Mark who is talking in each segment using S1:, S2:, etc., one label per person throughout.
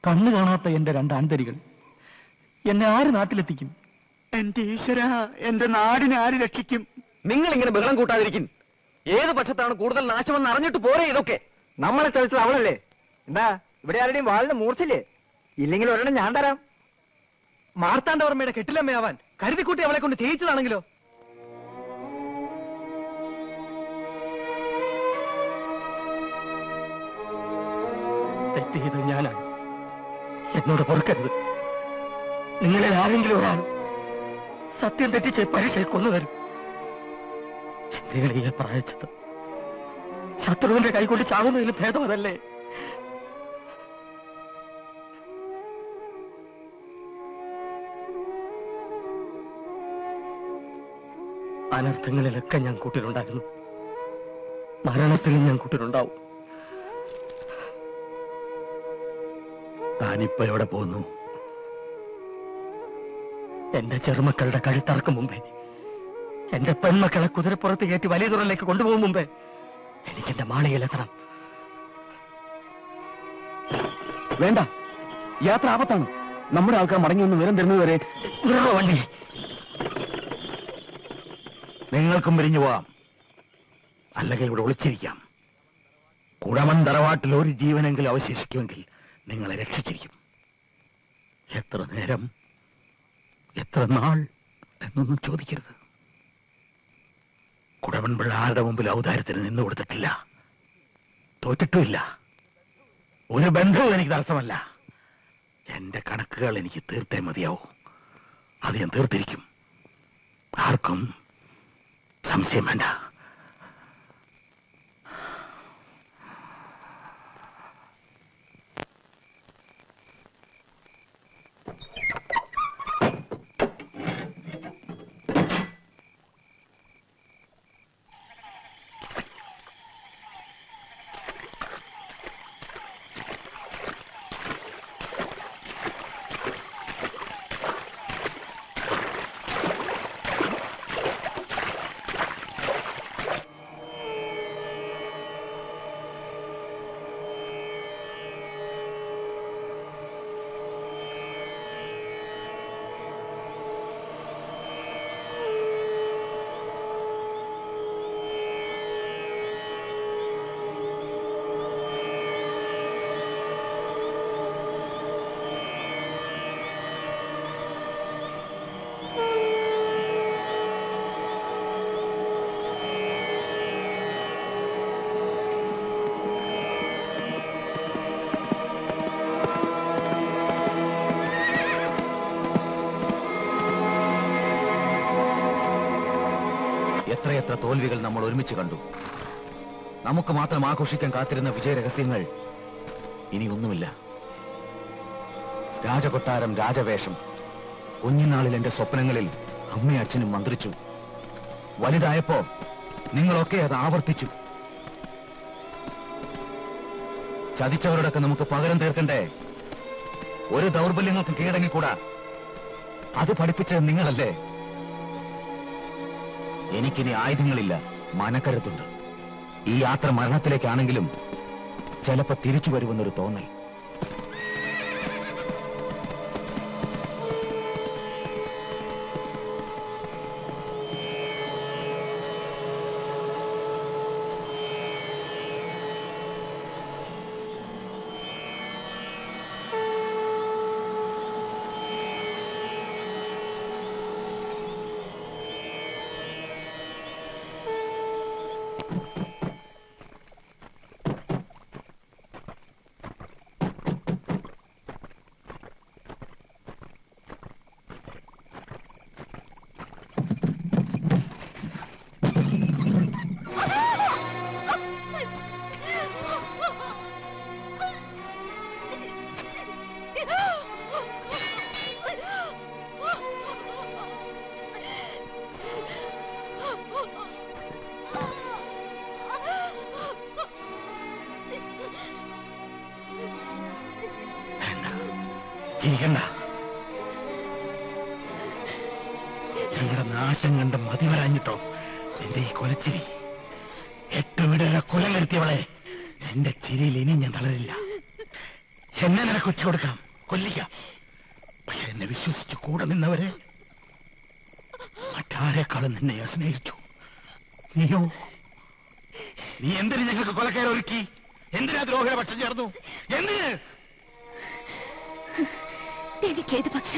S1: കണ്ണു കാണാത്ത എന്റെ രണ്ട് ആൺതരികൾ എന്നെ ആര് നാട്ടിലെത്തിക്കും
S2: എന്റെ ഈശ്വര എന്റെ നാടിനെ ആര് രക്ഷിക്കും
S3: നിങ്ങൾ ഇങ്ങനെ ബഹളം കൂട്ടാതിരിക്കും ഏത് പക്ഷത്താണ് കൂടുതൽ നാശമെന്ന് അറിഞ്ഞിട്ട് പോരെ ഇതൊക്കെ
S2: നമ്മളെ തെളിച്ചത് അവളല്ലേ എന്താ ഇവിടെ ആരുടെയും വാളിന് മൂർച്ചില്ലേ ഇല്ലെങ്കിൽ ഒരെണ്ണം ഞാൻ തരാം
S3: മാർത്താണ്ഡവർമ്മയുടെ കെട്ടിലമ്മയാവാൻ കരുതിക്കുട്ടി അവളെ കൊണ്ട് ചെയ്യിച്ചതാണെങ്കിലോ
S1: തെറ്റ് ചെയ്തത് ഞാനാണ് എന്നോട് പൊറുക്കരുത് നിങ്ങളിൽ ആരെങ്കിലും ഒരാൾ സത്യം തെറ്റിച്ച് പരീക്ഷയെ കൊന്നുതരും എന്തിനാണ് ഈ പ്രായച്ചത് ശത്രുവിന്റെ കൈകൊണ്ട് ചാവുന്നതിൽ ഭേദം അതല്ലേ അനർത്ഥങ്ങളിലൊക്കെ ഞാൻ കൂട്ടിലുണ്ടായിരുന്നു മരണത്തിലും ഞാൻ കൂട്ടിലുണ്ടാവും താനിപ്പോ എവിടെ പോകുന്നു എന്റെ ചെറുമക്കളുടെ കഴുത്തറക്കും മുമ്പേ എന്റെ പെൺമക്കളെ കുതിരപ്പുറത്ത് കയറ്റി വലിയ തുറയിലേക്ക് കൊണ്ടുപോകും മുമ്പേ എനിക്ക് എന്റെ മാളികയിലെത്തണം
S2: വേണ്ട യാത്ര ആപത്താണ് നമ്മുടെ ആൾക്കാർ മടങ്ങി ഒന്ന് വിവരം തരുന്നതുവരെ
S1: നിർവ വണ്ടി
S4: നിങ്ങൾക്കും പിരിഞ്ഞു പോവാം അല്ലെങ്കിൽ ഇവിടെ ഒളിച്ചിരിക്കാം കുടമൻ തറവാട്ടിൽ ഒരു ജീവനെങ്കിലും അവശേഷിക്കുമെങ്കിൽ നിങ്ങളെ രക്ഷിച്ചിരിക്കും എത്ര നേരം എത്ര നാൾ എന്നൊന്നും ചോദിക്കരുത് കുടവൻ പിള്ള ആരുടെ മുമ്പിൽ ഔദാര്യത്തിന് നിന്നു കൊടുത്തിട്ടില്ല തോറ്റിട്ടുമില്ല ഒരു ബന്ധവും എനിക്ക് തടസ്സമല്ല എന്റെ കണക്കുകൾ എനിക്ക് തീർത്തേ മതിയാവൂ അത് ഞാൻ തീർത്തിരിക്കും ആർക്കും സംശയം വേണ്ട എത്രയെത്ര തോൽവികൾ നമ്മൾ ഒരുമിച്ച് കണ്ടു നമുക്ക് മാത്രം ആഘോഷിക്കാൻ കാത്തിരുന്ന വിജയ രഹസ്യങ്ങൾ ഇനി ഒന്നുമില്ല രാജകൊട്ടാരം രാജവേഷം കുഞ്ഞുനാളിൽ എന്റെ സ്വപ്നങ്ങളിൽ അമ്മയും അച്ഛനും മന്ത്രിച്ചു വലുതായപ്പോ നിങ്ങളൊക്കെ അത് ആവർത്തിച്ചു ചതിച്ചവരോടൊക്കെ നമുക്ക് പകരം തീർക്കണ്ടേ ഒരു ദൗർബല്യങ്ങൾക്കും കീഴടങ്ങിക്കൂടാ അത് പഠിപ്പിച്ചത് നിങ്ങളല്ലേ എനിക്കിനി ആയുധങ്ങളില്ല മനക്കരുത്തുണ്ട് ഈ യാത്ര മരണത്തിലേക്കാണെങ്കിലും ചിലപ്പോ തിരിച്ചു വരുമെന്നൊരു തോന്നൽ ചിരിക്കണ്ട നിങ്ങളുടെ നാശം കണ്ട് മതി വരാഞ്ഞിട്ടോ എന്റെ ഈ കൊലച്ചിരി എട്ട് വീടുകളെ കൊല വരുത്തിയവളെ എന്റെ ചിരിയിൽ ഇനി ഞാൻ തളരില്ല എന്നെ നിനക്ക് ഒറ്റ കൊടുക്കാം കൊല്ലിക്കാം പക്ഷെ എന്നെ വിശ്വസിച്ച് കൂടെ നിന്നവരെ മറ്റാരെക്കാളും നിന്നെ ഞാൻ സ്നേഹിച്ചു നീയോ നീ എന്തിനു ഞങ്ങൾക്ക് കൊലക്കയറൊരുക്കി എന്തിനാ ദ്രോഹിയുടെ പക്ഷം ചേർന്നു എന്തിന്
S5: എനിക്കേത് പക്ഷം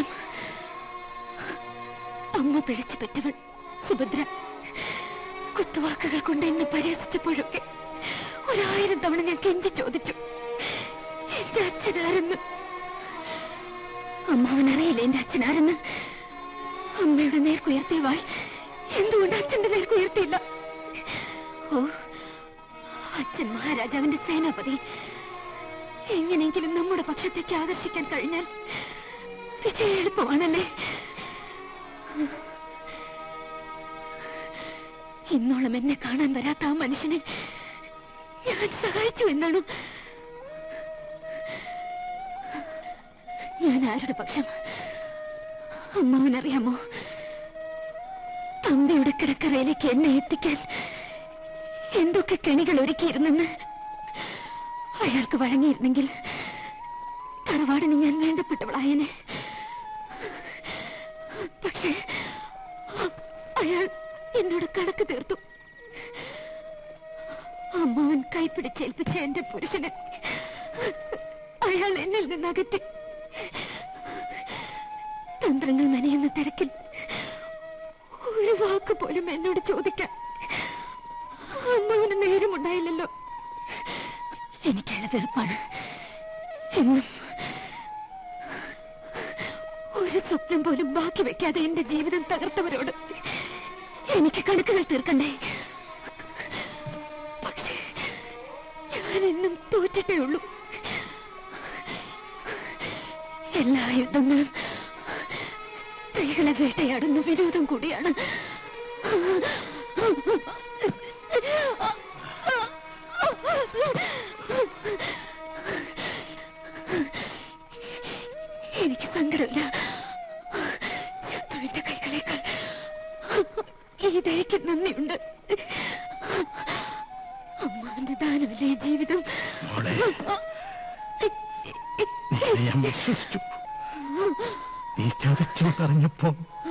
S5: അമ്മ പിഴച്ചു പറ്റവൾ സുഭദ്ര കുത്തുവാക്കുകൾ കൊണ്ട് എന്നെ പരിഹസിച്ചപ്പോഴൊക്കെ ഒരായിരം തവണ ഞാൻ കെഞ്ചി ചോദിച്ചു എന്റെ അച്ഛനാരെന്ന് അമ്മാവനറിയില്ല എന്റെ അച്ഛനാരെന്ന് അമ്മയുടെ നേർക്കുയർത്തിയ വാൾ എന്തുകൊണ്ട് അച്ഛന്റെ നേർക്കുയർത്തിയില്ല ഓ അച്ഛൻ മഹാരാജാവിന്റെ സേനാപതി എങ്ങനെയെങ്കിലും നമ്മുടെ പക്ഷത്തേക്ക് ആകർഷിക്കാൻ കഴിഞ്ഞാൽ വിജയ എളുപ്പമാണല്ലേ ഇന്നോളം എന്നെ കാണാൻ വരാത്ത ആ മനുഷ്യനെ ഞാൻ സഹായിച്ചു എന്നാണ് ഞാൻ ആരുടെ പക്ഷം അമ്മാവനറിയാമോ തമ്പിയുടെ കിടക്കറയിലേക്ക് എന്നെ എത്തിക്കാൻ എന്തൊക്കെ കെണികൾ ഒരുക്കിയിരുന്നെന്ന് അയാൾക്ക് വഴങ്ങിയിരുന്നെങ്കിൽ തറവാടിന് ഞാൻ വേണ്ടപ്പെട്ടവളായനെ പക്ഷേ അയാൾ എന്നോട് കണക്ക് തീർത്തു അമ്മാവൻ കൈപ്പിടിച്ചേൽപ്പിച്ച എന്റെ പുരുഷനെ അയാൾ എന്നിൽ നിന്ന് അകറ്റി തന്ത്രങ്ങൾ മെനയുന്ന തിരക്കിൽ ഒരു വാക്ക് പോലും എന്നോട് ചോദിക്കാൻ അമ്മാവന് നേരമുണ്ടായില്ലല്ലോ എനിക്കയാളെ വെറുപ്പാണ് എന്നും ഒരു സ്വപ്നം പോലും ബാക്കി വെക്കാതെ എന്റെ ജീവിതം തകർത്തവരോട് എനിക്ക് കണക്കുകൾ തീർക്കണ്ടേ പക്ഷേ ഞാൻ എന്നും തോറ്റിട്ടേ ഉള്ളൂ എല്ലാ യുദ്ധങ്ങളും സ്ത്രീകളെ വേട്ടയാടുന്ന വിരോധം കൂടിയാണ് എനിക്ക് സങ്കടമില്ല ശത്രുവിന്റെ കൈകളേക്കാൾ ഈ ദയക്ക് നന്ദിയുണ്ട് അമ്മാവിന്റെ ദാനമല്ലേ ഈ ജീവിതം
S4: മോളെ നിന്നെ ഞാൻ വിശ്വസിച്ചു നീ ചതിച്ചു പറഞ്ഞപ്പോ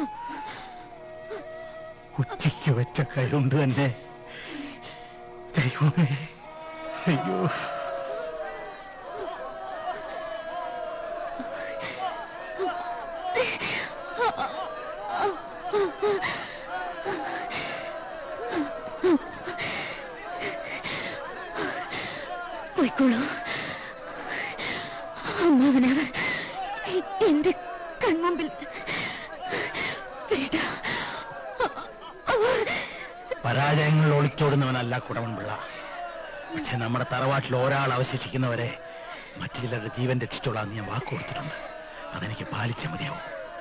S4: ഉച്ചയ്ക്ക് വെച്ച കൈകൊണ്ട് തന്നെ ദൈവമേ അയ്യോ
S5: പോയിക്കോളൂ അമ്മാവനവർ എന്റെ കൺമുമ്പിൽ വേണ്ട
S4: പരാജയങ്ങൾ ഒളിച്ചോടുന്നവനല്ല കുടവൻപിള്ള പക്ഷെ നമ്മുടെ തറവാട്ടിൽ ഒരാൾ അവശേഷിക്കുന്നവരെ മറ്റു ചിലരുടെ ജീവൻ രക്ഷിച്ചോളാൻ ഞാൻ വാക്ക് കൊടുത്തിട്ടുണ്ട് അതെനിക്ക് പാലിച്ച മതിയാവും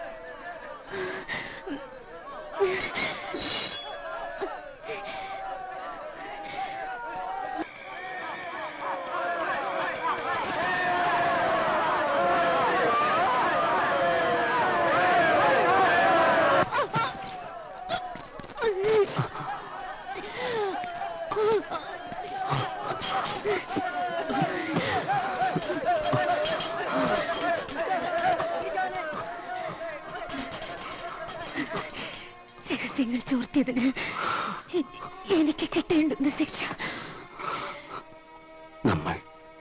S5: രഹസ്യങ്ങൾ ചോർത്തിയതിന് എ- എനിക്ക് കിട്ടേണ്ടുന്ന ശിക്ഷ
S3: നമ്മൾ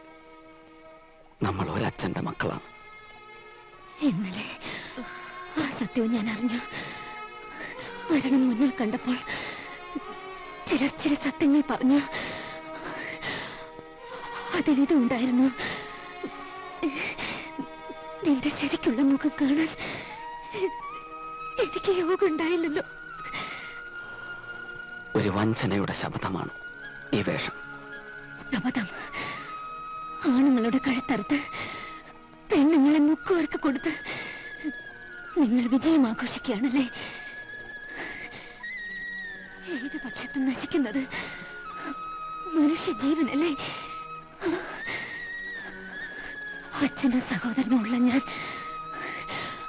S3: നമ്മൾ ഒരച്ഛന്റെ മക്കളാണ്
S5: ഇന്നലെ ആ സത്യവും ഞാൻ അറിഞ്ഞു മരണം മുന്നിൽ കണ്ടപ്പോൾ ചിലർ ചില സത്യങ്ങൾ പറഞ്ഞു അതിലിതും ഉണ്ടായിരുന്നു നിന്റെ ശരിക്കുള്ള മുഖം കാണാൻ എനിക്ക് യോഗം ഉണ്ടായില്ലല്ലോ
S3: ഒരു വഞ്ചനയുടെ ശബ്ദമാണ് ഈ വേഷം
S5: ശപഥം ആണുങ്ങളുടെ കഴുത്തറുത്ത് പെണ്ണുങ്ങളെ മുക്കുവർക്ക് കൊടുത്ത് നിങ്ങൾ വിജയം ആഘോഷിക്കുകയാണല്ലേ ഏത് പക്ഷത്തും നശിക്കുന്നത് മനുഷ്യ ജീവനല്ലേ അച്ഛനും സഹോദരനും ഉള്ള ഞാൻ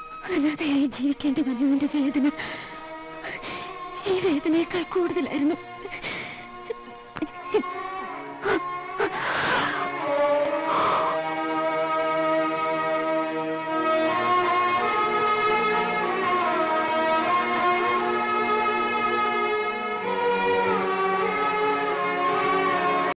S5: അനാഥയായി ജീവിക്കേണ്ടി വന്നതിന്റെ വേദന ഈ വേദനയേക്കാൾ കൂടുതലായിരുന്നു